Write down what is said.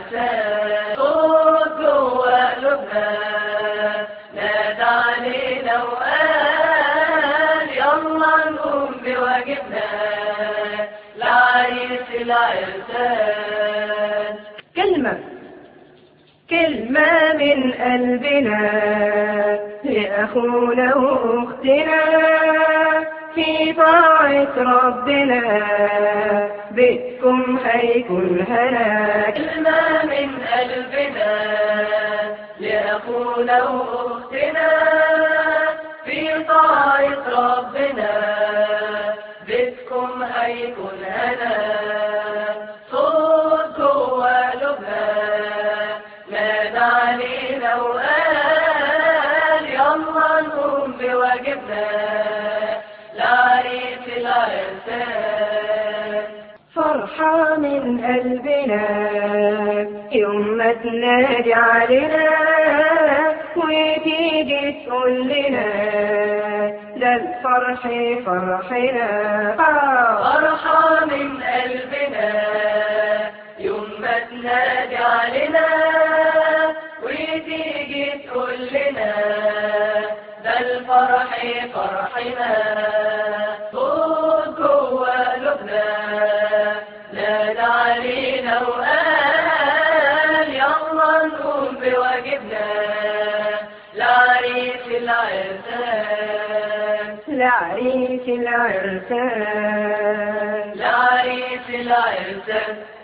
العرسان صوت جوا قلوبنا نادى علينا وقال يلا نقوم بواجبنا العريس العرسان كلمة كلمة من قلبنا لأخونا وأختنا في طاعة ربنا بيتكم هيكون هنا كلمة من قلبنا لأخونا وأختنا في طاعة ربنا بيتكم هيكون هنا صوت جوا قلوبنا نادى علينا وقال يلا نقوم بواجبنا العريس العرسان فرحة من قلبنا يوم ما تنادي علينا وتيجي تقول لنا ده الفرح فرحنا فرحة من قلبنا يوم ما تنادي علينا وتيجي تقول لنا ده الفرح فرحنا صوت جوا قلوبنا نادى علينا وقال يلا نقوم بواجبنا العريس العرسان العريس العرسان العريس العرسان